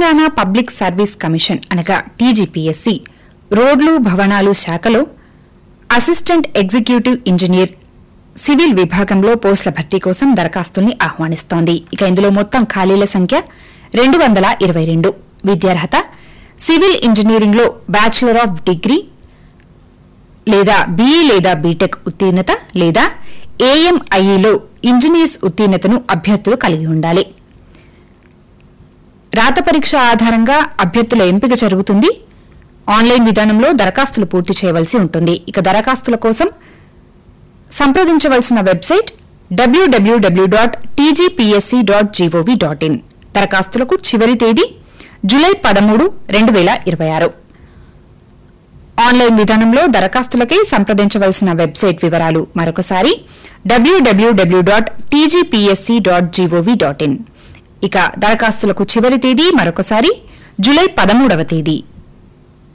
Telangana public service commission అనగా TGPSC రోడ్లు భవనాలు శాఖలో అసిస్టెంట్ ఎగ్జిక్యూటివ్ ఇంజనీర్ సివిల్ విభాగంలో పోస్టుల భర్తీ కోసం దరఖాస్తుల్ని ఆహ్వానిస్తోంది ఇక ఇందులో మొత్తం ఖాళీల సంఖ్య రెండు వందల ఇరవై రెండు విద్యార్హత సివిల్ ఇంజనీరింగ్లో బ్యాచిలర్ ఆఫ్ డిగ్రీ లేదా బీఈ లేదా బీటెక్ ఉత్తీర్ణత లేదా ఏఎంఐఈలో ఇంజనీర్స్ ఉత్తీర్ణతను అభ్యర్థులు కలిగి ఉండాలి రాత పరీక్ష ఆధారంగా అభ్యర్థుల ఎంపిక జరుగుతుంది ఆన్లైన్ విధానంలో దరఖాస్తులు పూర్తి చేయవలసి ఉంటుంది ఇక దరఖాస్తుల కోసం సంప్రదించవలసిన website WWW dot TGPSC dot G O V dot in దరఖాస్తులకు చివరి తేదీ జులై పదమూడు రెండు వేల ఇరవై ఆరు ఆన్లైన్ విధానంలో దరఖాస్తులకై సంప్రదించవలసిన వెబ్సైట్ వివరాలు మరొకసారి WWW dot TGPSC dot G O V dot in ఇక దరఖాస్తులకు చివరి తేదీ మరొకసారి జులై పదమూడవ తేదీ